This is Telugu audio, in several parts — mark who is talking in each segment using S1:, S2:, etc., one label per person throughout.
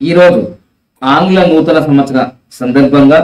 S1: ఈరోజు ఆంగ్ల నూతన సంవత్సర సందర్భంగా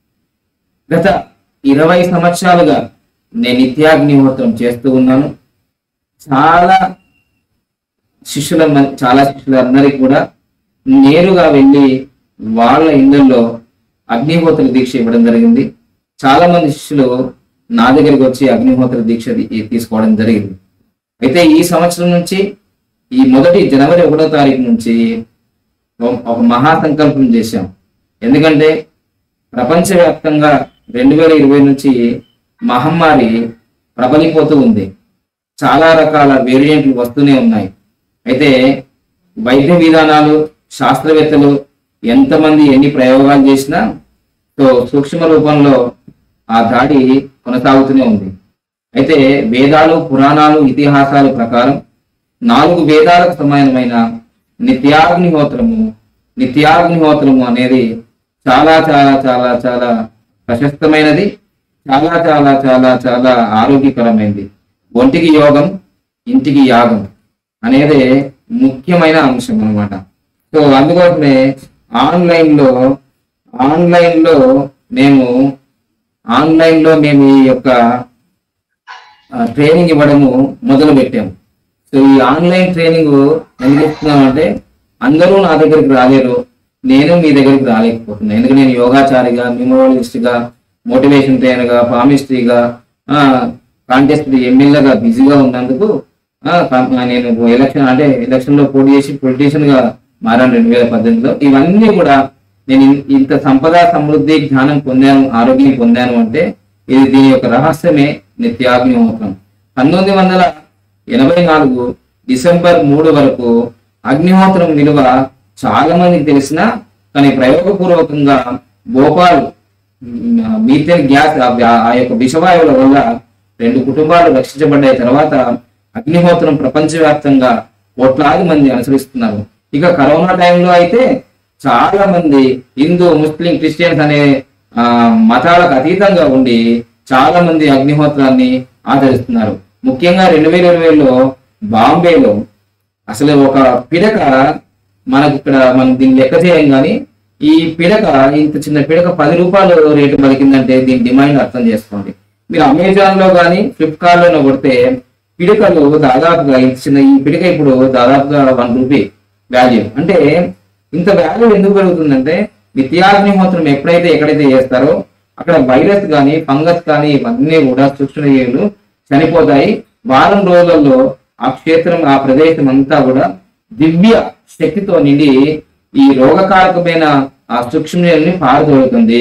S1: గత ఇరవై సంవత్సరాలుగా నేను నిత్యాగ్నిహోత్రం చేస్తూ ఉన్నాను చాలా శిష్యుల మ- చాలా శిష్యులందరికీ కూడా నేరుగా వెళ్ళి వాళ్ళ ఇళ్ళల్లో అగ్నిహోత్ర దీక్ష ఇవ్వడం జరిగింది చాలా మంది శిష్యులు నా దగ్గరికి వచ్చి అగ్నిహోత్ర దీక్ష తీ- తీసుకోవడం జరిగింది అయితే ఈ సంవత్సరం నుంచి ఈ మొదటి జనవరి ఒకటో తారీఖు నుంచి ఒక- ఒక మహా సంకల్పం చేశాం ఎందుకంటే ప్రపంచవ్యాప్తంగా రెండు వేల ఇరవై నుంచి మహమ్మారి ప్రబలిపోతూ ఉంది చాలా రకాల వేరియంట్లు వస్తూనే ఉన్నాయి అయితే వైద్య విధానాలు శాస్త్రవేత్తలు ఎంతమంది ఎన్ని ప్రయోగాలు చేసినా సో సూక్ష్మ రూపంలో ఆ దాడి కొనసాగుతూనే ఉంది అయితే వేదాలు పురాణాలు ఇతిహాసాల ప్రకారం నాలుగు వేదాలకు సమానమైన నిత్యాగ్నిహోత్రము నిత్యాగ్నిహోత్రము అనేది చాలా చాలా చాలా చాలా ప్రశస్తమైనది చాలా చాలా చాలా చాలా ఆరోగ్యకరమైనది ఒంటికి యోగం ఇంటికి యాగం అనేది ముఖ్యమైన అంశం అన్నమాట సో అందుకోసమే ఆన్లైన్ లో ఆన్లైన్ లో మేము ఆన్లైన్ లో మేము ఈ యొక్క ఆ, ట్రైనింగ్ ఇవ్వడము మొదలు పెట్టాము సో ఈ ఆన్లైన్ ట్రైనింగ్ ఎందుకు ఇస్తున్నామంటే అందరూ నా దగ్గరికి రాలేరు నేను మీ దగ్గరికి రాలేకపోతున్నాను ఎందుకంటే నేను యోగాచారిగా న్యూమరాలజిస్ట్గా మోటివేషన్ ట్రైనర్గా పామిస్ట్రీగా కాంటెస్ట్ ఎమ్మెల్యేగా బిజీగా ఉన్నందుకు ఆ, కా- నేను ఎలక్షన్ అంటే ఎలక్షన్ లో పోటీ చేసి పొలిటీషియన్ గా మారాను రెండు వేల పద్దెనిమిదిలో ఇవన్నీ కూడా నేను ఇన్- ఇంత సంపద సమృద్ధి జ్ఞానం పొందాను ఆరోగ్యం పొందాను అంటే ఇది దీని యొక్క రహస్యమే నిత్యాగ్నిహోత్రం పంతొమ్మిది వందల ఎనభై నాలుగు డిసెంబర్ మూడు వరకు అగ్నిహోత్రం విలువ చాలా మందికి తెలిసిన కానీ ప్రయోగపూర్వకంగా భోపాల్ మీథేన్ గ్యాస్ ఆ వ్యా- ఆ యొక్క విషవాయువుల వల్ల రెండు కుటుంబాలు రక్షించబడ్డాయి తర్వాత అగ్నిహోత్రం ప్రపంచవ్యాప్తంగా కోట్లాది మంది అనుసరిస్తున్నారు ఇక కరోనా టైంలో అయితే చాలా మంది హిందూ ముస్లిం క్రిస్టియన్స్ అనే ఆ, మతాలకు అతీతంగా ఉండి చాలా మంది అగ్నిహోత్రాన్ని ఆచరిస్తున్నారు ముఖ్యంగా రెండు వేల ఇరవైలో బాంబేలో అసలు ఒక పిడక మనకు ఇక్కడ మనం దీన్ని లెక్క చేయం కానీ ఈ పిడక ఇంత చిన్న పిడక పది రూపాయలు రేటు పలికిందంటే దీని డిమాండ్ అర్థం చేసుకోండి మీరు అమెజాన్ లో కానీ ఫ్లిప్కార్ట్ లోనే కొడితే పిడకలు దాదాపుగా ఇంత చిన్న ఈ పిడక ఇప్పుడు దాదాపుగా వన్ రూపీ వాల్యూ అంటే ఇంత వాల్యూ ఎందుకు పెరుగుతుందంటే నిత్యాగ్నిహోత్రం ఎప్పుడైతే ఎక్కడైతే చేస్తారో అక్కడ వైరస్ కానీ ఫంగస్ కానీ ఇవన్నీ కూడా సూక్ష్మజీవులు చనిపోతాయి వారం రోజులలో ఆ క్షేత్రం ఆ ప్రదేశం అంతా కూడా దివ్య శక్తితో నిండి ఈ రోగకారకమైన ఆ సూక్ష్మజీవుల్ని పారదోలుతుంది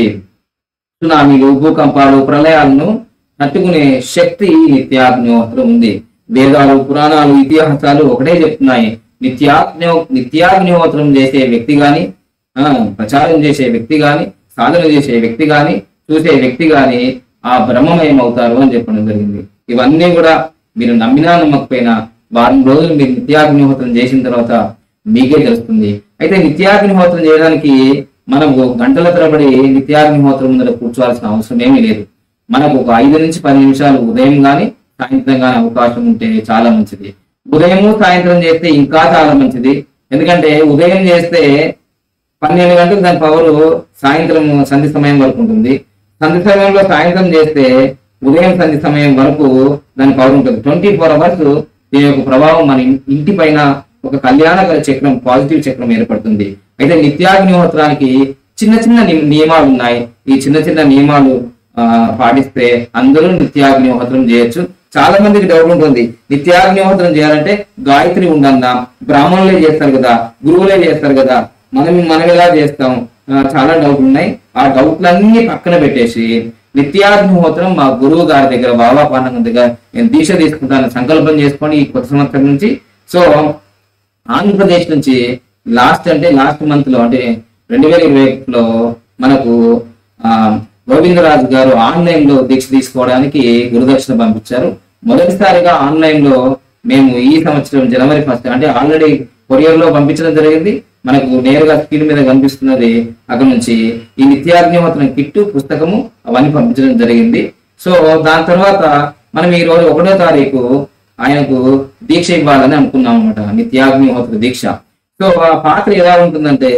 S1: సునామీలు భూకంపాలు ప్రళయాలను తట్టుకునే శక్తి ఈ నిత్యాగ్నిహోత్రం ఉంది వేదాలు పురాణాలు ఇతిహాసాలు ఒకటే చెప్తున్నాయి నిత్యాగ్ని నిత్యాగ్నిహోత్రం చేసే వ్యక్తి గాని ఆ, ప్రచారం చేసే వ్యక్తి గాని సాధన చేసే వ్యక్తి గాని చూసే వ్యక్తి గాని ఆ బ్రహ్మమయం అవుతారు అని చెప్పడం జరిగింది ఇవన్నీ కూడా మీరు నమ్మినా నమ్మకపోయినా వారం రోజులు మీరు నిత్యాగ్నిహోత్రం చేసిన తర్వాత మీకే తెలుస్తుంది అయితే నిత్యాగ్నిహోత్రం చేయడానికి మనకు గంటల తరబడి నిత్యాగ్నిహోత్రం ముందర కూర్చోవాల్సిన అవసరం ఏమీ లేదు మనకు ఒక ఐదు నుంచి పది నిమిషాలు ఉదయం గాని సాయంత్రం గాని అవకాశం ఉంటే చాలా మంచిది ఉదయము సాయంత్రం చేస్తే ఇంకా చాలా మంచిది ఎందుకంటే ఉదయం చేస్తే పన్నెండు గంటలకు దాని పవర్ సాయంత్రం సంధి సమయం వరకు ఉంటుంది సంధి సమయంలో సాయంత్రం చేస్తే ఉదయం సంధి సమయం వరకు దాని పవర్ ఉంటుంది ట్వంటీ ఫోర్ అవర్స్ దీని యొక్క ప్రభావం మన ఇన్- ఇంటి పైన ఒక కళ్యాణకర చక్రం పాజిటివ్ చక్రం ఏర్పడుతుంది అయితే నిత్యాగ్నిహోత్రానికి చిన్న చిన్న ని- నియమాలు ఉన్నాయి ఈ చిన్న చిన్న నియమాలు ఆ, పాటిస్తే అందరూ నిత్యాగ్నిహోత్రం చేయొచ్చు చాలా మందికి డౌట్ ఉంటుంది నిత్యాగ్నిహోత్రం చేయాలంటే గాయత్రి ఉండన్నా బ్రాహ్మణులే చేస్తారు కదా గురువులే చేస్తారు కదా మనం మనం ఎలా చేస్తాం ఆ, చాలా డౌట్లు ఉన్నాయి ఆ డౌట్లన్నీ పక్కన పెట్టేసి నిత్యాగ్నిహోత్రం మా గురువు గారి దగ్గర బాబా పాండంగం దగ్గర నేను దీక్ష తీసుకుంటాను సంకల్పం చేసుకొని ఈ కొత్త సంవత్సరం నుంచి సో ఆంధ్రప్రదేశ్ నుంచి లాస్ట్ అంటే లాస్ట్ మంత్ లో అంటే రెండు వేల ఇరవై ఒకటిలో మనకు ఆ, గోవిందరాజు గారు ఆన్లైన్ లో దీక్ష తీసుకోవడానికి గురుదక్షిణ పంపించారు మొదటిసారిగా ఆన్లైన్ లో మేము ఈ సంవత్సరం జనవరి ఫస్ట్ అంటే ఆల్రెడీ కొరియర్ లో పంపించడం జరిగింది మనకు నేరుగా స్క్రీన్ మీద కనిపిస్తున్నది అక్కడ నుంచి ఈ నిత్యాగ్నిహోత్రం కిట్టు పుస్తకము అవన్నీ పంపించడం జరిగింది సో దాని తర్వాత మనం ఈ రోజు ఒకటో తారీఖు ఆయనకు దీక్ష ఇవ్వాలని అనుకున్నాం అనమాట నిత్యాగ్నిహోత్ర దీక్ష సో ఆ పాత్ర ఎలా ఉంటుందంటే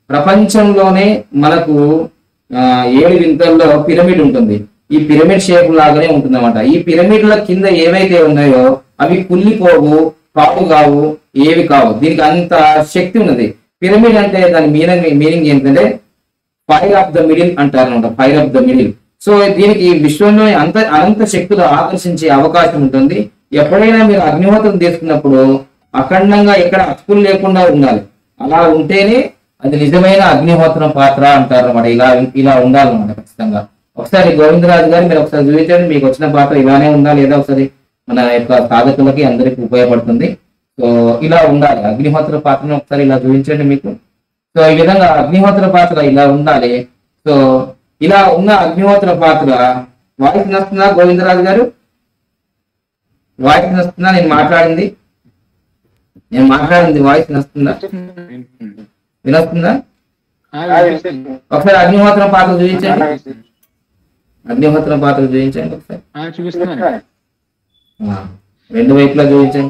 S1: ప్రపంచంలోనే మనకు ఆ, ఏడు వింతల్లో పిరమిడ్ ఉంటుంది ఈ పిరమిడ్ షేప్ లాగానే ఉంటుంది అనమాట ఈ పిరమిడ్ల కింద ఏవైతే ఉన్నాయో అవి కుళ్ళిపోవు పాడు కావు ఏవి కావు దీనికి అంత శక్తి ఉన్నది పిరమిడ్ అంటే దాని మీనింగ్ మీనింగ్ ఏంటంటే ఫైర్ ఆఫ్ ద మిడిల్ అంటారు అనమాట fire of the middle so దీనికి విశ్వంలో అంత అనంత శక్తులు ఆకర్షించే అవకాశం ఉంటుంది ఎప్పుడైనా మీరు అగ్నిహోత్రం తీసుకున్నప్పుడు అఖండంగా ఎక్కడ అతుకులు లేకుండా ఉండాలి అలా ఉంటేనే అది నిజమైన అగ్నిహోత్రం పాత్ర అంటారు అనమాట ఇలా ఇలా ఉండాలన్నమాట ఖచ్చితంగా ఒకసారి గోవిందరాజు గారు మీరు ఒకసారి చూపించండి మీకు వచ్చిన పాత్ర ఇలానే ఉందా లేదా ఒకసారి మన యొక్క సాధకులకి అందరికి ఉపయోగపడుతుంది సో ఇలా ఉండాలి అగ్నిహోత్ర పాత్రను ఒకసారి ఇలా చూపించండి మీకు సో ఈ విధంగా అగ్నిహోత్ర పాత్ర ఇలా ఉండాలి సో ఇలా ఉన్న అగ్నిహోత్ర పాత్ర వాయిస్ నస్తుందా గోవిందరాజు గారు వాయిస్ నస్తుందా నేను మాట్లాడింది నేను మాట్లాడింది వాయిస్ నస్తుందా వినొస్తుందా ఒకసారి అగ్నిహోత్రం పాత్ర చూపించండి అగ్నిహోత్రం పాత్ర చూపించండి ఒకసారి
S2: చూపిస్తున్నాను
S1: ఆ, రెండు వైపులా చూపించండి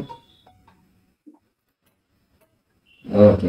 S1: ఓకే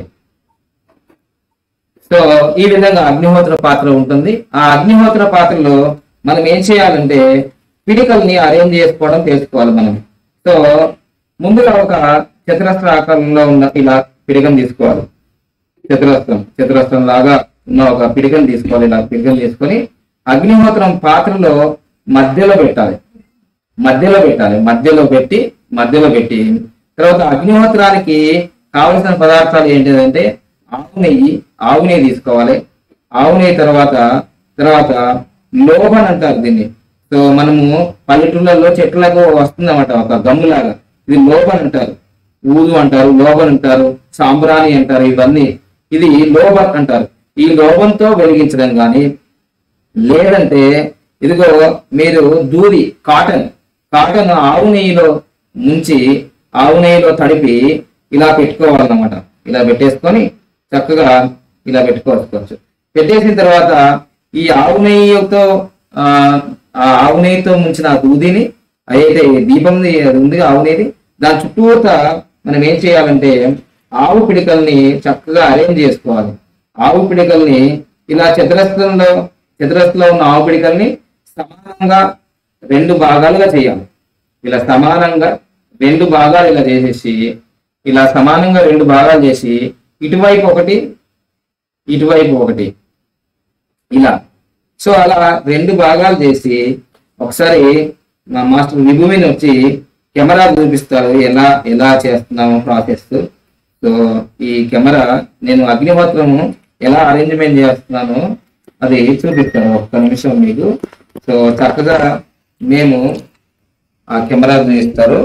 S1: సో ఈ విధంగా అగ్నిహోత్ర పాత్ర ఉంటుంది ఆ అగ్నిహోత్ర పాత్రలో మనం ఏం చేయాలంటే పిడికల్ని అరేంజ్ చేసుకోవడం తెలుసుకోవాలి మనం సో ముందుగా ఒక చతురస్ర ఆకారంలో ఉన్న ఇలా పిడికం తీసుకోవాలి చతురస్రం చతురస్రం లాగా ఉన్న ఒక పిడికను తీసుకోవాలి ఇలా పిడికను తీసుకొని అగ్నిహోత్రం పాత్రలో మధ్యలో పెట్టాలి మధ్యలో పెట్టాలి మధ్యలో పెట్టి మధ్యలో పెట్టి తర్వాత అగ్నిహోత్రానికి కావలసిన పదార్థాలు ఏంటిదంటే ఆవు నెయ్యి ఆవు నెయ్యి తీసుకోవాలి ఆవు నెయ్యి తర్వాత తర్వాత లోబన్ అంటారు దీన్ని సో మనము పల్లెటూళ్ళలో చెట్లకు వస్తుందన్నమాట ఒక గమ్ములాగా ఇది లోబన్ అంటారు ఊదు అంటారు లోబన్ అంటారు సాంబ్రాణి అంటారు ఇవన్నీ ఇది లోబన్ అంటారు ఈ లోబంతో వెలిగించడం కానీ లేదంటే ఇదిగో మీరు దూది కాటన్ కాటన్ ఆవు నెయ్యిలో ముంచి ఆవు నెయ్యిలో తడిపి ఇలా పెట్టుకోవాలన్నమాట ఇలా పెట్టేసుకొని చక్కగా ఇలా పెట్టుకోవచ్చు పెట్టేసిన తర్వాత ఈ ఆవు నెయ్యితో ఆ ఆ ఆవు నెయ్యితో ముంచిన ఆ దూదిని అయితే దీపం అది ఉంది ఆవు నెయ్యి దాని చుట్టూత మనం ఏం చేయాలంటే ఆవు పిడికల్ని చక్కగా అరేంజ్ చేసుకోవాలి ఆవు పిడికల్ని ఇలా చతురస్రంలో చతురస్రంలో ఉన్న ఆవు పిడికల్ని సమానంగా రెండు భాగాలుగా చేయాలి ఇలా సమానంగా రెండు భాగాలు ఇలా చేసేసి ఇలా సమానంగా రెండు భాగాలు చేసి ఇటువైపు ఒకటి ఇటువైపు ఒకటి ఇలా సో అలా రెండు భాగాలు చేసి ఒకసారి మా మాస్టర్ విభూమిని వచ్చి కెమెరా చూపిస్తారు ఎలా ఎలా చేస్తున్నాము ప్రాసెస్ సో ఈ కెమెరా నేను అగ్నిహోత్రము ఎలా అరేంజ్మెంట్ చేస్తున్నానో అది చూపిస్తాను ఒక్క నిమిషం మీకు సో చక్కగా మేము ఆ కెమెరా చూపిస్తారు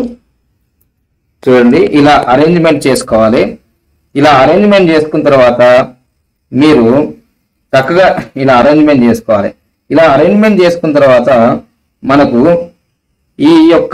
S1: చూడండి ఇలా అరేంజ్మెంట్ చేసుకోవాలి ఇలా అరేంజ్మెంట్ చేసుకున్న తర్వాత మీరు చక్కగా ఇలా అరేంజ్మెంట్ చేసుకోవాలి ఇలా అరేంజ్మెంట్ చేసుకున్న తర్వాత మనకు ఈ యొక్క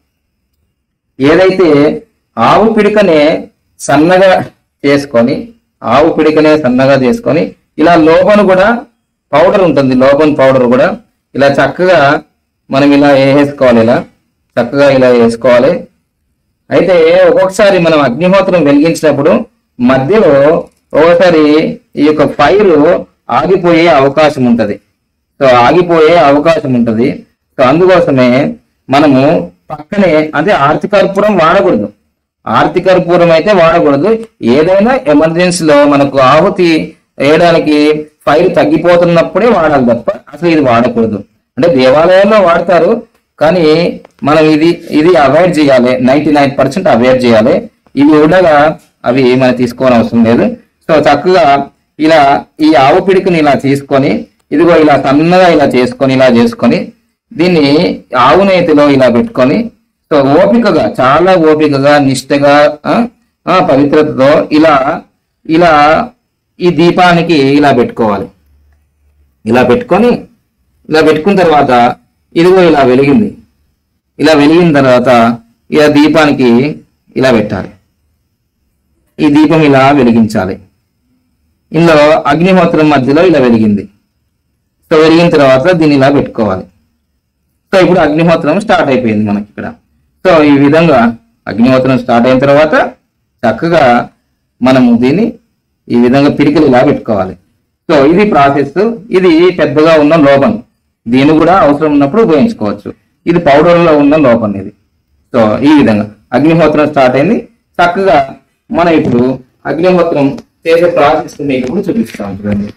S1: ఏదైతే ఆవు పిడికనే సన్నగా చేసుకొని ఆవు పిడికనే సన్నగా చేసుకొని ఇలా లోబన్ కూడా పౌడర్ ఉంటుంది లోబన్ పౌడర్ కూడా ఇలా చక్కగా మనం ఇలా వేసుకోవాలి ఇలా చక్కగా ఇలా వేసుకోవాలి అయితే ఒక్కొక్కసారి మనం అగ్నిహోత్రం వెలిగించినప్పుడు మధ్యలో ఒకసారి ఈ యొక్క ఫైర్ ఆగిపోయే అవకాశం ఉంటది సో ఆగిపోయే అవకాశం ఉంటది సో అందుకోసమే మనము పక్కనే అంటే ఆర్తికర్పూరం వాడకూడదు ఆర్తికర్పూరం అయితే వాడకూడదు ఏదైనా ఎమర్జెన్సీలో మనకు ఆహుతి వేయడానికి ఫైర్ తగ్గిపోతున్నప్పుడే వాడాలి తప్ప అసలు ఇది వాడకూడదు అంటే దేవాలయాల్లో వాడతారు కానీ మనం ఇది ఇది అవాయిడ్ చేయాలి నైన్టీ నైన్ పర్సెంట్ అవాయిడ్ చేయాలి ఇవి ఉండగా అవి మనం తీసుకోని అవసరం లేదు సో చక్కగా ఇలా ఈ ఆవు పిడికిని ఇలా తీసుకొని ఇదిగో ఇలా సన్నగా ఇలా చేసుకొని ఇలా చేసుకొని దీన్ని ఆవు నేతిలో ఇలా పెట్టుకొని సో ఓపికగా చాలా ఓపికగా నిష్టగా ఆ, ఆ, పవిత్రతతో ఇలా ఇలా ఈ దీపానికి ఇలా పెట్టుకోవాలి ఇలా పెట్టుకొని ఇలా పెట్టుకున్న తర్వాత ఇదిగో ఇలా వెలిగింది ఇలా వెలిగిన తర్వాత ఇక దీపానికి ఇలా పెట్టాలి ఈ దీపం ఇలా వెలిగించాలి ఇందులో అగ్నిహోత్రం మధ్యలో ఇలా వెలిగింది సో వెలిగిన తర్వాత దీన్ని ఇలా పెట్టుకోవాలి సో ఇప్పుడు అగ్నిహోత్రం స్టార్ట్ అయిపోయింది మనకి ఇక్కడ సో ఈ విధంగా అగ్నిహోత్రం స్టార్ట్ అయిన తర్వాత చక్కగా మనము దీన్ని ఈ విధంగా పిరికిలు ఇలా పెట్టుకోవాలి సో ఇది ప్రాసెస్ ఇది పెద్దగా ఉన్న లోపం దీన్ని కూడా అవసరం ఉన్నప్పుడు ఉపయోగించుకోవచ్చు ఇది పౌడర్ లో ఉన్న లోపం ఇది సో ఈ విధంగా అగ్నిహోత్రం స్టార్ట్ అయింది చక్కగా మనం ఇప్పుడు అగ్నిహోత్రం చేసే ప్రాసెస్ మీకు ఇప్పుడు చూపిస్తాం చూడండి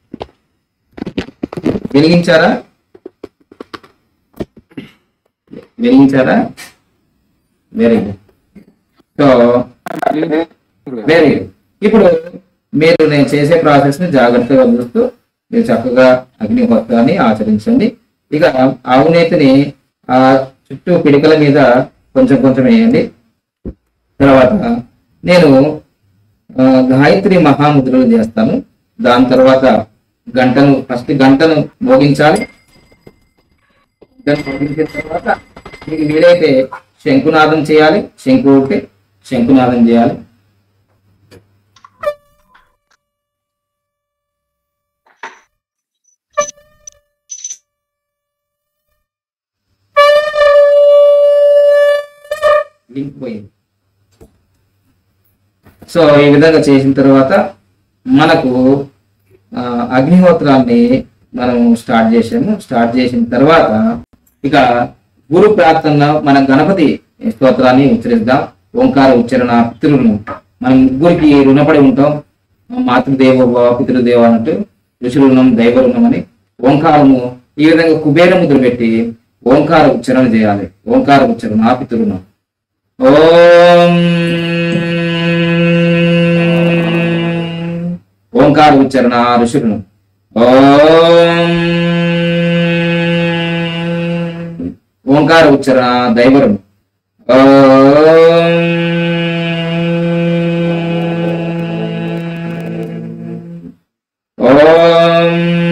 S1: వెలిగించారా వెలిగించారా very good so very good ఇప్పుడు మీరు నేను చేసే ప్రాసెస్ ని జాగ్రత్తగా చూస్తూ మీరు చక్కగా అగ్నిహోత్రాన్ని ఆచరించండి ఇక ఆవునేతిని ఆ చుట్టూ పిడికల మీద కొంచెం కొంచెం వేయండి తర్వాత నేను ఆ, గాయత్రి మహాముద్రలు చేస్తాను దాని తర్వాత గంటను ఫస్ట్ గంటను మోగించాలి గంట మోగించిన తర్వాత మీకు వీలైతే శంకునాదం చేయాలి శంకు ఉంటే శంకునాదం చేయాలి లింక్ పోయింది సో ఈ విధంగా చేసిన తర్వాత మనకు ఆ, అగ్నిహోత్రాన్ని మనం స్టార్ట్ చేసాము స్టార్ట్ చేసిన తర్వాత ఇక గురు ప్రార్థనలో మన గణపతి స్తోత్రాన్ని ఉచ్చరిద్దాం ఓంకార ఉచ్చరణ పితృలను మనం ముగ్గురికి రుణపడి ఉంటాం మాతృదేవ భవ, పితృదేవ అన్నట్టు ఋషులు రుణం దైవ రుణం అని ఓంకారము ఈ విధంగా కుబేర ముద్ర పెట్టి ఓంకార ఉచ్చరణ చేయాలి ఓంకార ఉచ్చరణ ఆ పితృణం ఓం ఓంకార ఉచ్చరణ ఋషులను ఓం ఓంకార ఉచ్చరణ దైవరం ఓం ఓం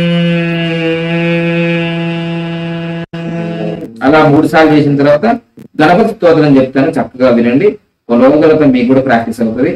S1: అలా మూడు సార్లు చేసిన తర్వాత గణపతి స్తోత్రం చెప్తాను చక్కగా వినండి కొన్ని రోజుల తర్వాత మీకు కూడా ప్రాక్టీస్ అవుతుంది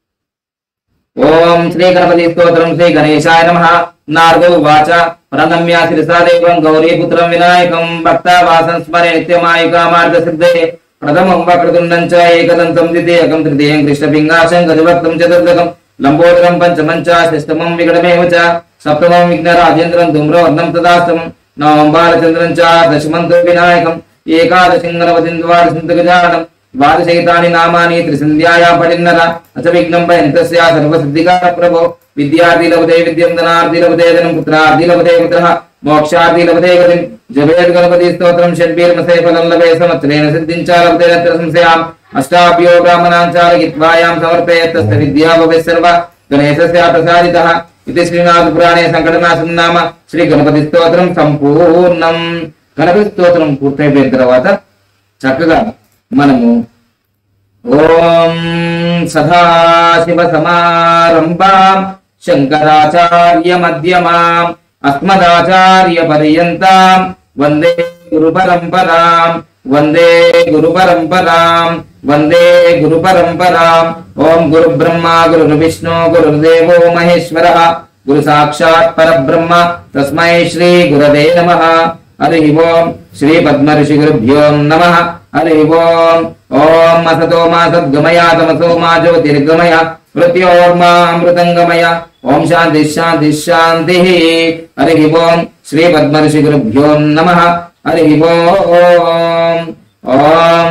S1: ఓం శ్రీ గణపతి స్తోత్రం శ్రీ గణేశాయ నమ నారదో వాచ ప్రణమ్య శిరసా దేవం గౌరీపుత్రం వినాయకం భక్త వాసం స్మరే నిత్యమాయుకామార్గ సిద్ధే ప్రథమం వక్రతుండం చ ఏకదంతం ద్వితీయకం తృతీయం కృష్ణపింగాశం గజభక్తం చతుర్దకం లంబోదరం పంచమం చ షష్టమం వికటమేవ చ సప్తమం విఘ్నరాజేంద్రం ధూమ్రవర్ణం తదాస్తమం నవమం బాలచంద్రం చ దశమంతో వినాయకం ఏకాదశం గణపతిం ద్వాదశంతగజానం ద్వాదశైతాని నామాని త్రిసంధ్యాయా పఠిన్నర అచ విఘ్నం భయంతస్యా సర్వసిద్ధికార ప్రభో విద్యార్థి లభతే విద్యం ధనార్థి లభతే ధనం పుత్రార్థి లభతే పుత్ర మోక్షార్థి లభతే గతిం జపేత్ గణపతి స్తోత్రం షడ్భీర్మసే ఫలం లభే సంవత్సరేణ సిద్ధించా లభతే నత్ర సంశయాం అష్టాభ్యో బ్రాహ్మణాం చాలయిత్వాయాం సమర్పయేత్ తస్య విద్యా భవేత్ సర్వ గణేశస్య ప్రసాదితః ఇది శ్రీనాథ పురాణే సంకటనాశం నామ శ్రీ గణపతి స్తోత్రం సంపూర్ణం గణపతి స్తోత్రం పూర్తయిపోయిన తర్వాత చక్కగా మనము ఓం సదాశివ సమారంభాం శంకరాచార్య మధ్యమాం అస్మదాచార్య పర్యంతాం వందే గురు పరంపరాం వందే గురు పరంపరాం వందే గురు పరంపరాం ఓం గురు బ్రహ్మ గురు విష్ణు గురుదేవో మహేశ్వర గురు సాక్షాత్ పరబ్రహ్మ తస్మై శ్రీ గురవే నమః హరి ఓం శ్రీ పద్మ ఋషి గురుభ్యో నమ హరి ఓం ఓం అసతో మా సద్గమయ తమసో మా జ్యోతిర్గమయ మృత్యోర్మా అమృతంగమయ ఓం శాంతి శాంతి శాంతి హరి ఓం శ్రీ పద్మ ఋషి గురుభ్యో నమ హరి ఓం ఓం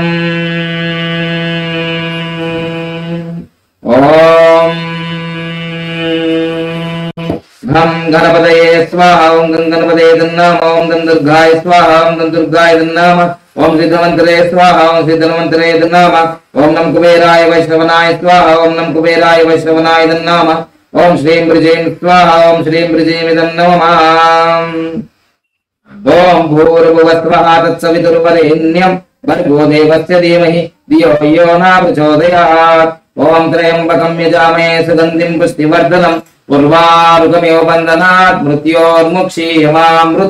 S1: ఓం ఘం గణపతయే స్వాహ ఓం గం గణపతయే దన్నామ ఓం గం దుర్గాయ స్వాహ ఓం గం దుర్గాయ దన్నామ ఓం సిద్ధమంతరే స్వాహ ఓం సిద్ధమంతరే దన్నామ ఓం నం కుబేరాయ వైష్ణవనాయ స్వాహ ఓం నం కుబేరాయ వైష్ణవనాయ దన్నామ ఓం శ్రీం బ్రిజేం స్వాహ ఓం శ్రీం బ్రిజేమిదం నమః ఓం భూర్భువస్వః తత్సవితుర్వరేణ్యం భర్గో దేవస్య ధీమహి ధియో యో న ప్రచోదయాత్ ఓం త్రయంబకం యజామహే సుగంధిం పుష్టివర్ధనం ఉర్వారుకమివ బంధనాత్ మృత్యోర్ముక్షీయమామృత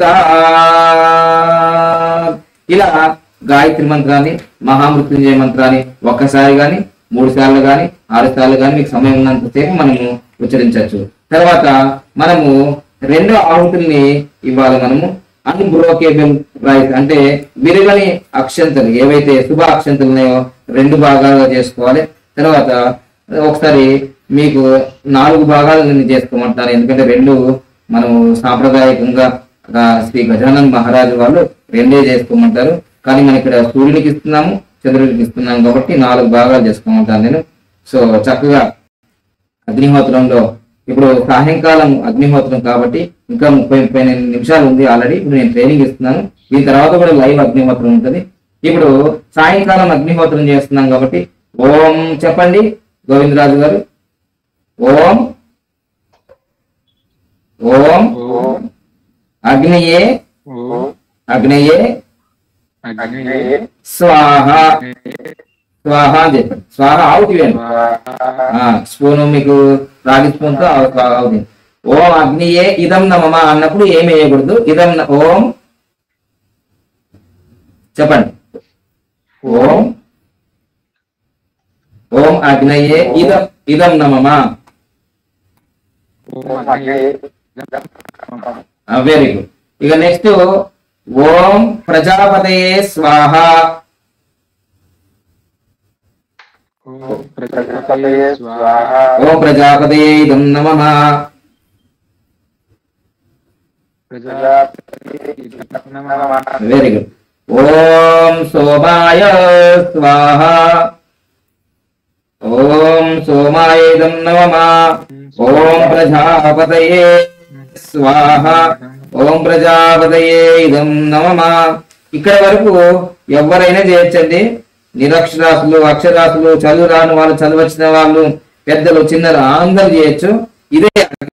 S1: ఇలా గాయత్రి మంత్రాన్ని మహామృత్యుంజయ మంత్రాన్ని ఒక్కసారి గాని మూడు సార్లు గాని ఆరు సార్లు గాని మీకు సమయం ఉన్నంతసేపు మనము ఉచ్చరించవచ్చు తర్వాత మనము రెండో ఆహుతుల్ని ఇవ్వాలి మనము అన్బ్రోకేబుల్ రైస్ అంటే విరగని అక్షంతలు ఏవైతే శుభ అక్షంతలు ఉన్నాయో రెండు భాగాలుగా చేసుకోవాలి తర్వాత ఒకసారి మీకు నాలుగు భాగాలు నేను చేసుకోమంటాను ఎందుకంటే రెండు మనం సాంప్రదాయకంగా ఆ, శ్రీ గజానన్ మహారాజు వాళ్ళు రెండే చేసుకోమంటారు కానీ మనం ఇక్కడ సూర్యునికి ఇస్తున్నాము చంద్రుడికి ఇస్తున్నాం కాబట్టి నాలుగు భాగాలు చేసుకోమంటాను నేను సో చక్కగా అగ్నిహోత్రంలో ఇప్పుడు సాయంకాలం అగ్నిహోత్రం కాబట్టి ఇంకా ముప్పై ముప్పై ఎనిమిది నిమిషాలు ఉంది ఆల్రెడీ ఇప్పుడు నేను ట్రైనింగ్ ఇస్తున్నాను దీని తర్వాత కూడా లైవ్ అగ్నిహోత్రం ఉంటుంది ఇప్పుడు సాయంకాలం అగ్నిహోత్రం చేస్తున్నాం కాబట్టి ఓం చెప్పండి గోవిందరాజు గారు ఓం ఓం
S2: ఓం
S1: అగ్నియే
S2: ఓం
S1: అగ్నయే
S2: అగ్నియే
S1: స్వాహ స్వాహ అని చెప్పండి స్వాహ ఆవుతి వేయండి
S2: స్వాహ
S1: ఆ, స్పూన్ మీకు రాగి స్పూన్ తో ఆవు- అవుతుంది ఓం అగ్నియే ఇదం నమమ అన్నప్పుడు ఏమి వేయకూడదు ఇదం న- ఓం చెప్పండి ఓం ఓం అగ్నయే ఇదం ఇదం నమమ
S2: ఓం అగ్నియే
S1: వెరీ గుడ్ ఇక నెక్స్ట్ ఓం ప్రజాపతయే స్వాహ
S2: ఓం ప్రజాపతయే స్వాహ
S1: ఓం ప్రజాపతయే ఇదం నమః
S2: ప్రజాపతయే నమః
S1: వెరీ గుడ్ ఓం సోమాయ స్వాహ ఓం సోమాయ ఇదం నమః ఓం ప్రజాపతయే స్వాహ ఓం ప్రజాపతయే ఇదం నమః ఇక్కడ వరకు ఎవరైనా చేయొచ్చండి నిరక్షరాసులు అక్షరాసులు చదువు రాని వాళ్ళు చదువచ్చిన వాళ్ళు పెద్దలు చిన్నలు అందరూ చేయొచ్చు ఇదే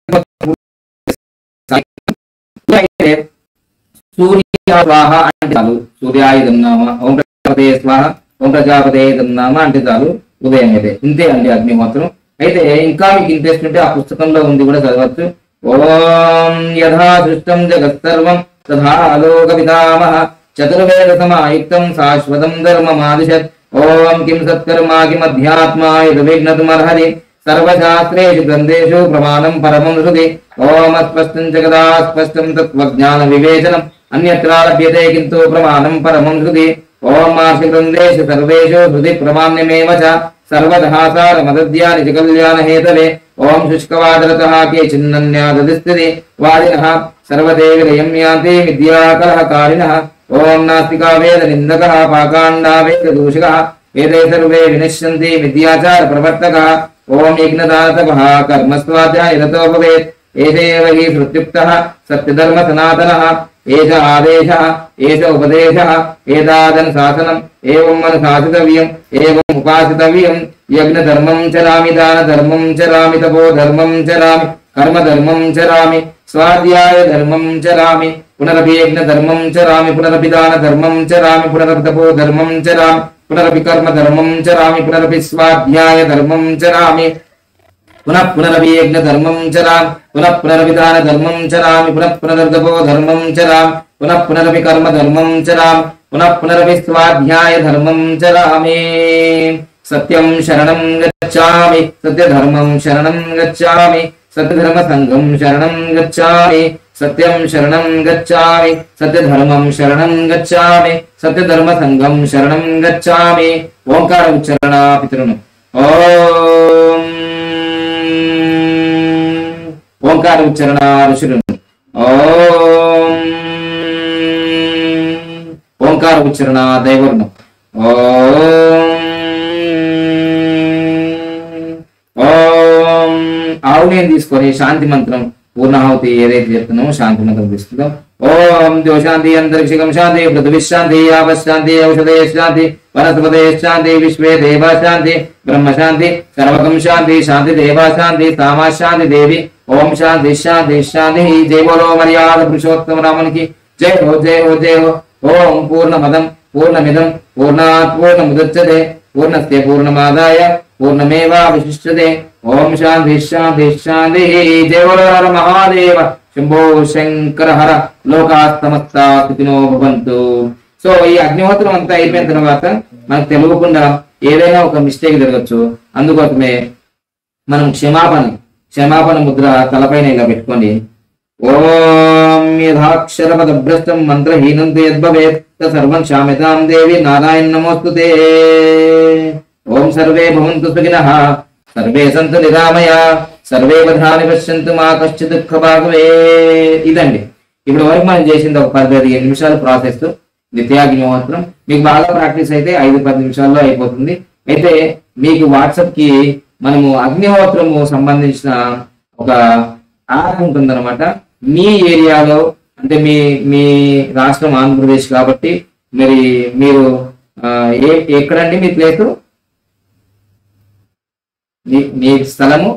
S1: అయితే సూర్య స్వాహ అంటే చాలు సూర్యాయుధం నామ ఓం ప్రజాపతే స్వాహ ఓం ప్రజాపతే నామ అంటే చాలు ఉదయం అయితే ఇంతే అండి అగ్నిహోత్రం అయితే ఇంకా మీకు ఇంట్రెస్ట్ ఉంటే ఆ పుస్తకంలో ఉంది కూడా చదవచ్చు ఓం యథా దృష్టం జగత్ సర్వం తథా అలోక పితామహ చతుర్వేద సమాయుక్తం శాశ్వతం ధర్మమాదిశత్ ఓం కిం సత్కర్మా కిం అధ్యాత్మా యద్ విఘ్నతుమర్హరి సర్వశాస్త్రేషు గ్రంథేషు ప్రమాణం పరమం శృతి ఓం అస్పష్టం జగదా స్పష్టం తత్వజ్ఞాన వివేచనం అన్యత్ర లభ్యతే కింటు ప్రమాణం పరమం శృతి ఓం మాసి గ్రంథేషు సర్వేషు శృతి ప్రమాణ్యమేవ చ సర్వతః సారమదద్యాని చ కళ్యాణ హేతవే ఓం శుష్కవాదరతః కేచిన్నన్యాదదిస్థితి వాదినః సర్వదేవి లయం యాంతి విద్యాకలహకారిణः ఓం నాస్తికా వేద నిందకः పాకాండా వేద దూషకः ఏతే సర్వే వినశ్యంతి విద్యాచార ప్రవర్తకः ఓం యజ్ఞదాతపः కర్మస్వాధ్యాయరతో భవేత్ ఏషేవ హి ప్రత్యుక్తः సత్యధర్మ సనాతనः ఏష ఆదేశः ఏష ఉపదేశः ఏతాదన శాసనం ఏవం అనుశాసితవ్యం ఏవం ఉపాసితవ్యం యజ్ఞధర్మం చరామి దాన ధర్మం చరామి తపో ధర్మం చరామి కర్మ ధర్మం చరామి స్వాధ్యాయ ధర్మం చరామి పునరపి యజ్ఞ ధర్మం చరామి పునరపి దాన ధర్మం చరామి పునరపి తపో ధర్మం చరామి పునరపి కర్మ ధర్మం చరామి పునరపి స్వాధ్యాయ ధర్మం చరామి పునః పునరపి యజ్ఞ ధర్మం చరామి పునః పునరపి దాన ధర్మం చరామి పునః పునరర్దపో ధర్మం చరామి పునః పునరపి కర్మ ధర్మం చరామి పునః పునరపి స్వాధ్యాయ ధర్మం చరామి సత్యం శరణం గచ్చామి సత్యధర్మం శరణం గచ్చామి సత్యధర్మ సంఘం శరణం గచ్చామి సత్యం శరణం గచ్చామి సత్యధర్మం శరణం గచ్చామి సత్యధర్మ సంఘం శరణం గచ్చామి ఓంకార ఉచ్చరణ పితృను ఓం ఓంకార ఉచ్చరణ ఋషులను ఓం ఓంకార ఉచ్చరణ దైవరును ఓం ఓం ఆవునేం తీసుకొని శాంతి మంత్రం పూర్ణాహుతి ఏదైతే చెప్తున్నామో శాంతి మంత్రం తీసుకుందాం ఓం జ్యోశాంతి అంతరిక్షికం శాంతి పృథివీ శాంతి ఆపశాంతి ఔషధే శాంతి వనస్పతే శాంతి విశ్వే దేవా శాంతి బ్రహ్మ శాంతి సర్వకం శాంతి శాంతి దేవా శాంతి సామా శాంతి దేవి ఓం శాంతి శాంతి శాంతి జై బోలో మర్యాద పురుషోత్తమ రామునికి జై హో జై హో జై హో ఓం పూర్ణమదం పూర్ణమిదం పూర్ణాత్ పూర్ణముదచ్చతే పూర్ణస్య పూర్ణమాదాయ పూర్ణమేవాवशिष्यते ఓం శాంతి శాంతి శాంతి జయ బోలో హర మహాదేవ శంభో శంకర హర లోకాస్తమస్తా సుఖినో భవంతు సో ఈ అగ్నిహోత్రం అంతా అయిపోయిన తర్వాత మనకు తెలియకుండా ఏదైనా ఒక మిస్టేక్ జరగచ్చు అందుకోసమే మనం క్షమాపణ క్షమాపణ ముద్ర తలపైన ఇలా పెట్టుకోండి ఓం యథాక్షరపద భ్రష్టం మంత్రహీనం తు యద్భవేత్ సర్వం క్షామితాం దేవి నారాయణ నమోస్తుతే ఓం సర్వే భవంతు సుఖినః సర్వే సంతు నిరామయ సర్వే వధాని పశ్యంతు మా కష్ట దుఃఖ భాగవే ఇదండి ఇప్పుడు వరకు మనం చేసింది ఒక పది పదిహేను నిమిషాలు ప్రాసెస్ నిత్యాగ్నిహోత్రం మీకు బాగా ప్రాక్టీస్ అయితే ఐదు పది నిమిషాల్లో అయిపోతుంది అయితే మీకు వాట్సాప్ కి మనము అగ్నిహోత్రము సంబంధించిన ఒక యాప్ ఉంటుందన్నమాట మీ ఏరియాలో అంటే మీ మీ రాష్ట్రం ఆంధ్రప్రదేశ్ కాబట్టి మరి మీరు ఆ, ఏ ఎక్కడండి మీ ప్లేస్ మీ మీ స్థలము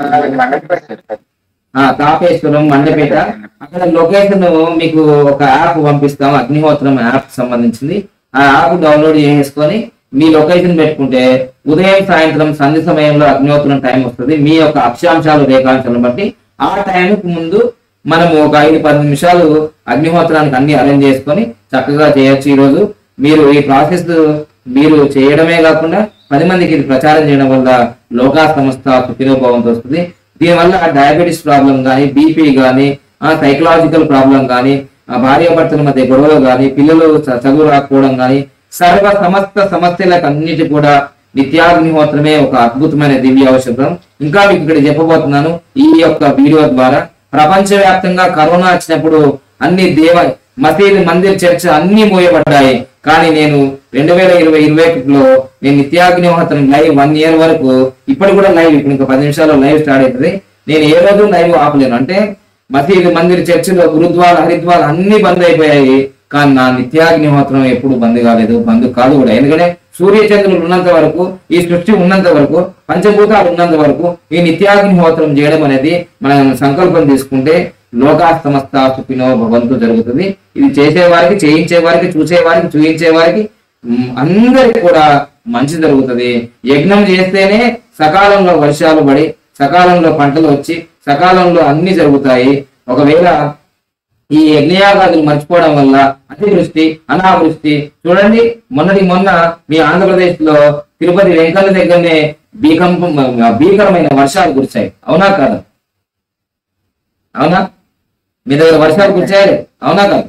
S1: ఆ, తాపేశ్వరం మండపేట అక్కడ లొకేషన్ మీకు ఒక యాప్ పంపిస్తాం అగ్నిహోత్రం యాప్ సంబంధించింది ఆ యాప్ డౌన్లోడ్ చేసుకొని మీ లొకేషన్ పెట్టుకుంటే ఉదయం సాయంత్రం సంధి సమయంలో అగ్నిహోత్రం టైం వస్తుంది మీ యొక్క అక్షాంశాలు రేఖాంశాలను బట్టి ఆ టైంకు ముందు మనము ఒక ఐదు పది నిమిషాలు అగ్నిహోత్రానికి అన్ని అరేంజ్ చేసుకొని చక్కగా చేయొచ్చు ఈ రోజు మీరు ఈ ప్రాసెస్ మీరు చేయడమే కాకుండా పది మందికి ఇది ప్రచారం చేయడం వల్ల లోకా సంస్థ సుఖినోభవంతో వస్తుంది దీనివల్ల డయాబెటీస్ ప్రాబ్లం కానీ బీపీ కానీ సైకలాజికల్ ప్రాబ్లం కానీ భార్యాభర్తల మధ్య గొడవలు కానీ పిల్లలు చ- చదువు రాకపోవడం కానీ సర్వ సమస్త సమస్యలకు అన్నిటి కూడా నిత్యాగ్నిహోత్రమే ఒక అద్భుతమైన దివ్య ఔషధం ఇంకా మీకు ఇక్కడ చెప్పబోతున్నాను ఈ యొక్క వీడియో ద్వారా ప్రపంచవ్యాప్తంగా కరోనా వచ్చినప్పుడు అన్ని దేవ మసీదు మందిర్ చర్చ్ అన్ని మూయబడ్డాయి కానీ నేను రెండు వేల ఇరవై ఇరవై ఒకటిలో నేను నిత్యాగ్నిహోత్రం లైవ్ వన్ ఇయర్ వరకు ఇప్పుడు కూడా లైవ్ ఇప్పుడు ఇంకా పది నిమిషాల్లో లైవ్ స్టార్ట్ అవుతుంది నేను ఏ రోజు లైవ్ ఆపలేను అంటే మసీదు మందిర్ చర్చిలో గురుద్వార హరిద్వార్ అన్ని బంద్ అయిపోయాయి కానీ నా నిత్యాగ్నిహోత్రం ఎప్పుడు బంద్ కాలేదు బంద్ కాదు కూడా ఎందుకంటే సూర్య చంద్రులు ఉన్నంత వరకు ఈ సృష్టి ఉన్నంత వరకు పంచభూతాలు ఉన్నంత వరకు ఈ నిత్యాగ్నిహోత్రం చేయడం అనేది మనం సంకల్పం తీసుకుంటే లోకా సమస్త సుఖినో భవంతు జరుగుతుంది ఇది చేసే వారికి చేయించే వారికి చూసే వారికి చూయించే వారికి మ్, అందరికి కూడా మంచి జరుగుతుంది యజ్ఞం చేస్తేనే సకాలంలో వర్షాలు పడి సకాలంలో పంటలు వచ్చి సకాలంలో అన్ని జరుగుతాయి ఒకవేళ ఈ యజ్ఞయాగాదులు మర్చిపోవడం వల్ల అతివృష్టి అనావృష్టి చూడండి మొన్నటి మొన్న మీ ఆంధ్రప్రదేశ్ లో తిరుపతి వెంకన్న దగ్గరనే భీకంపం భీకరమైన వర్షాలు కురిశాయి అవునా కాదు అవునా మీ దగ్గర వర్షాలు కురిచాయి అవునా కాదు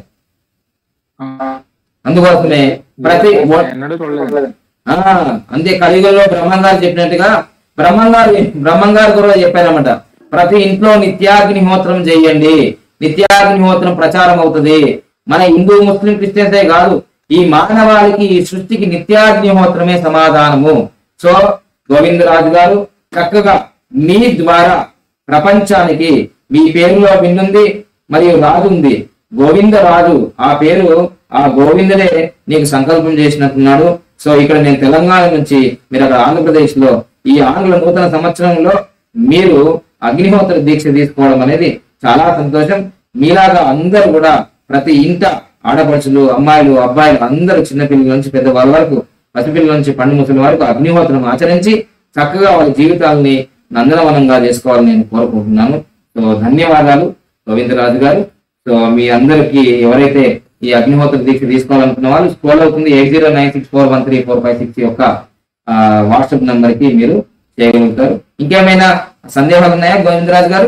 S1: అందుకోసమే ప్రతి ఓ-
S2: ఎన్నడూ చూడలేదు
S1: ఆ అంతే కలియుగంలో బ్రహ్మంగారు చెప్పినట్టుగా బ్రహ్మంగారు బ్రహ్మంగారు కూడా చెప్పారన్నమాట ప్రతి ఇంట్లో నిత్యాగ్నిహోత్రం చేయండి నిత్యాగ్నిహోత్రం ప్రచారం అవుతుంది మన హిందూ ముస్లిం క్రిస్టియన్సే కాదు ఈ మానవాళికి ఈ సృష్టికి నిత్యాగ్నిహోత్రమే సమాధానము సో గోవిందరాజు గారు చక్కగా మీ ద్వారా ప్రపంచానికి మీ పేరులో విన్నుంది మరియు రాజు ఉంది గోవిందరాజు ఆ పేరు ఆ గోవిందుడే నీకు సంకల్పం చేసినట్టున్నాడు సో ఇక్కడ నేను తెలంగాణ నుంచి మీరు అక్కడ ఆంధ్రప్రదేశ్ లో ఈ ఆంగ్ల నూతన సంవత్సరంలో మీరు అగ్నిహోత్ర దీక్ష తీసుకోవడం అనేది చాలా సంతోషం మీలాగా అందరూ కూడా ప్రతి ఇంట ఆడపడుచులు అమ్మాయిలు అబ్బాయిలు అందరూ చిన్నపిల్లల నుంచి పెద్దవాళ్ళ వరకు పసిపిల్లల నుంచి పండు ముసలి వరకు అగ్నిహోత్రం ఆచరించి చక్కగా వాళ్ళ జీవితాలని నందనవనంగా చేసుకోవాలని నేను కోరుకుంటున్నాను సో ధన్యవాదాలు గోవిందరాజు గారు సో మీ అందరికి ఎవరైతే ఈ అగ్నిహోత్ర దీక్ష తీసుకోవాలనుకున్న వాళ్ళు స్కోల్ అవుతుంది eight zero nine six four one three four five six యొక్క వాట్సాప్ నంబర్ కి మీరు చేయగలుగుతారు ఇంకేమైనా సందేహాలు ఉన్నాయా గోవిందరాజు గారు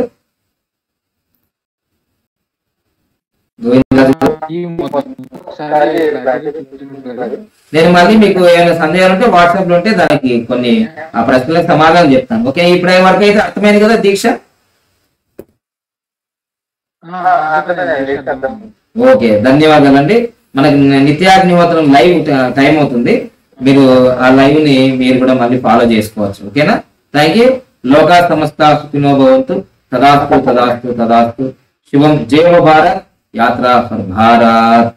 S1: గోవిందరాజు గారు
S2: ఈ మొత్తం ఒకసారి బ్యాటరీ చూపించగలరు?
S1: నేను మళ్ళీ మీకు ఏమైనా సందేహాలు ఉంటే వాట్సాప్ లో ఉంటే దానికి కొన్ని ఆ ప్రశ్నలకు సమాధానం చెప్తాను ఓకే ఇప్పుడు వరకు అయితే అర్థమైంది కదా దీక్ష
S2: ఆ, అర్థమైంది, అర్థం.
S1: ఓకే ధన్యవాదాలండి మనకి నిత్యాగ్నిహోత్రం లైవ్ ట- టైం అవుతుంది మీరు ఆ లైవ్ ని మీరు కూడా మళ్ళీ ఫాలో చేసుకోవచ్చు ఓకేనా థ్యాంక్ యూ లోకా సమస్త సుఖినో భవంతు తదాస్తు తదాస్తు తదాస్తు శివం జయ భారత్ యాత్ర ఫర్ భారత్